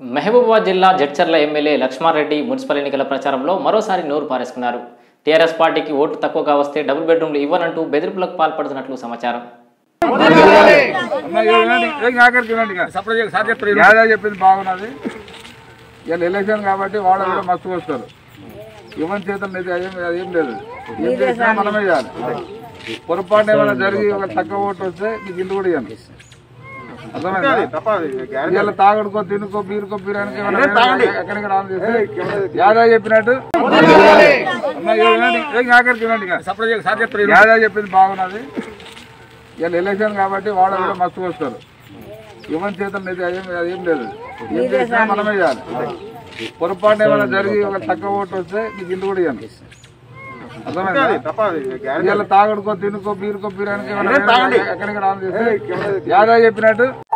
మహబూబాబాద్ జిల్లా Jadcherla MLA Lakshma Reddy municipal ఎన్నికల ప్రచారంలో మరోసారి నోరు పారేసుకున్నారు టీఆర్ఎస్ పార్టీకి ఓటు తక్కువగా వస్తే డబుల్ బెడ్రూమ్లు ఇవ్వనంటూ బెదిరింపులకు పాల్పడుతున్నట్లు సమాచారం యాదా చెప్పింది బాగున్నది ఇలా ఎలక్షన్ కాబట్టి వాళ్ళు కూడా మస్తు వస్తారు యువన్ చేతులు అయితే అదేం అదేం లేదు ఏం చేసినా మనమే చేయాలి పొరపాటు ఏమైనా జరిగి ఒక తక్కువ ఓటు వస్తే నీకు ఇంటి కూడా ఇవ్వను అర్థమైందా ఇలా తాగుడుకో తినుకో బీరుకో బీరానికి ఎక్కడికి రాని యాదా చెప్పినట్టు యాదా చెప్పింది బాగున్నది ఇలా ఎలక్షన్ కాబట్టి వాళ్ళు కూడా మస్తు వస్తారు యువన్ చేతులు అయితే అదేం అదేం లేదు ఏం చేసినా మనమే చేయాలి పొరపాటు ఏమైనా జరిగి ఒక తక్కువ ఓటు వస్తే నీకు ఇంటి కూడా ఇవ్వను అర్థమైందా ఇలా తాగుడుకో తినుకో బీరుకో బీరానికి ఎక్కడికి రాని యాదా చెప్పినట్టు